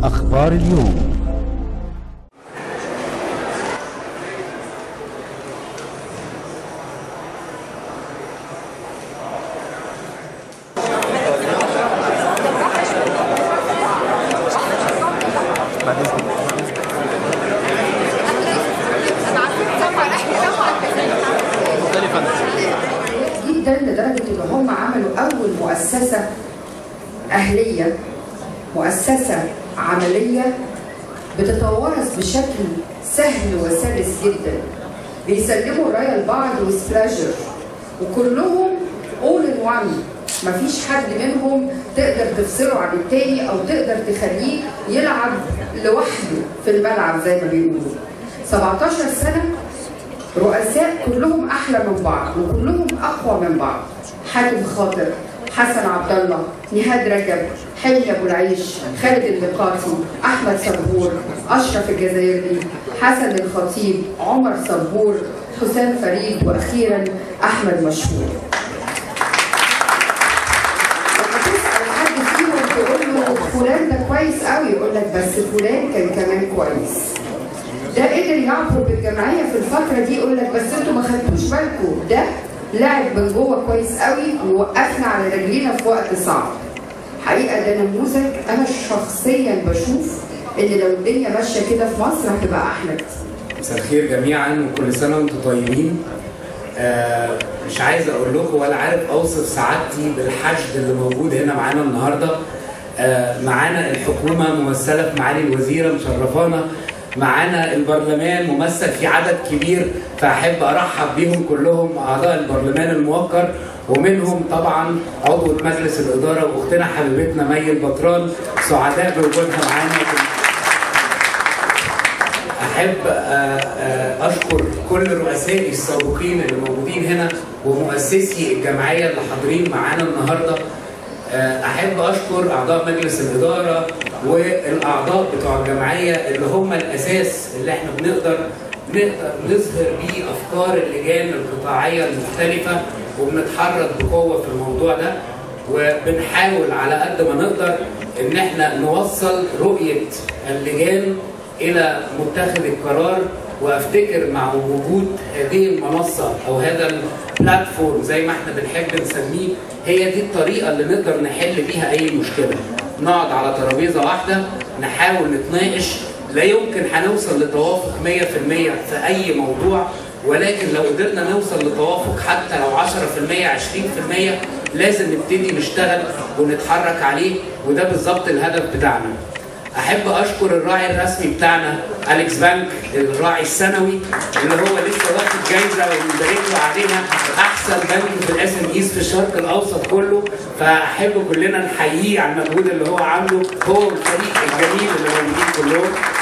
أخبار اليوم جدا لدرجه ان هم عملوا اول مؤسسه اهليه مؤسسه عمليه بتتوارث بشكل سهل وسلس جدا بيسلموا الرايه لبعض وسبلاجر وكلهم اول ان وان مفيش حد منهم تقدر تفصله عن التاني او تقدر تخليه يلعب لوحده في الملعب زي ما بيقولوا 17 سنه رؤساء كلهم احلى من بعض وكلهم اقوى من بعض حاتم خاطر حسن عبد الله نهاد رجب حلمي ابو العيش خالد اللقاطي احمد صبور اشرف الجزائري حسن الخطيب عمر صبور حسام فريد واخيرا احمد مشهور لما تسال حد فيهم تقول له فلان ده كويس قوي يقول لك بس فلان كان كمان كويس ده قدر يعبر بالجمعيه في الفتره دي يقول لك بس انتوا ما خدتوش بالكم ده لعب من جوه كويس قوي ووقفنا على رجلينا في وقت صعب حقيقه ده نموذج انا شخصيا بشوف ان لو الدنيا ماشيه كده في مصر هتبقى احلى كتير مساء الخير جميعا وكل سنه وانتم طيبين آه مش عايز اقول لكم ولا عارف اوصف سعادتي بالحشد اللي موجود هنا معانا النهارده آه معانا الحكومه ممثله في معالي الوزيره مشرفانا معانا البرلمان ممثل في عدد كبير فاحب ارحب بيهم كلهم اعضاء البرلمان الموقر ومنهم طبعا عضوة مجلس الاداره واختنا حبيبتنا مي البطران سعداء بوجودها معانا احب اشكر كل رؤسائي السابقين اللي موجودين هنا ومؤسسي الجمعيه اللي حاضرين معانا النهارده احب اشكر اعضاء مجلس الاداره والاعضاء بتوع الجمعيه اللي هم الاساس اللي احنا بنقدر نقدر نظهر بيه افكار اللجان القطاعيه المختلفه وبنتحرك بقوه في الموضوع ده وبنحاول على قد ما نقدر ان احنا نوصل رؤيه اللجان الى متخذ القرار وافتكر مع وجود هذه المنصه او هذا البلاتفورم زي ما احنا بنحب نسميه هي دي الطريقه اللي نقدر نحل بيها اي مشكله نقعد على ترابيزه واحده نحاول نتناقش لا يمكن هنوصل لتوافق 100% في اي موضوع ولكن لو قدرنا نوصل لتوافق حتى لو 10% 20% لازم نبتدي نشتغل ونتحرك عليه وده بالظبط الهدف بتاعنا احب اشكر الراعي الرسمي بتاعنا اليكس بانك الراعي السنوي اللي هو لسه واخد جايزه وبنبارك له عليها احسن بنك في الاس ام ايز في الشرق الاوسط كله فاحب كلنا نحييه على المجهود اللي هو عامله هو والفريق الجميل اللي موجودين كلهم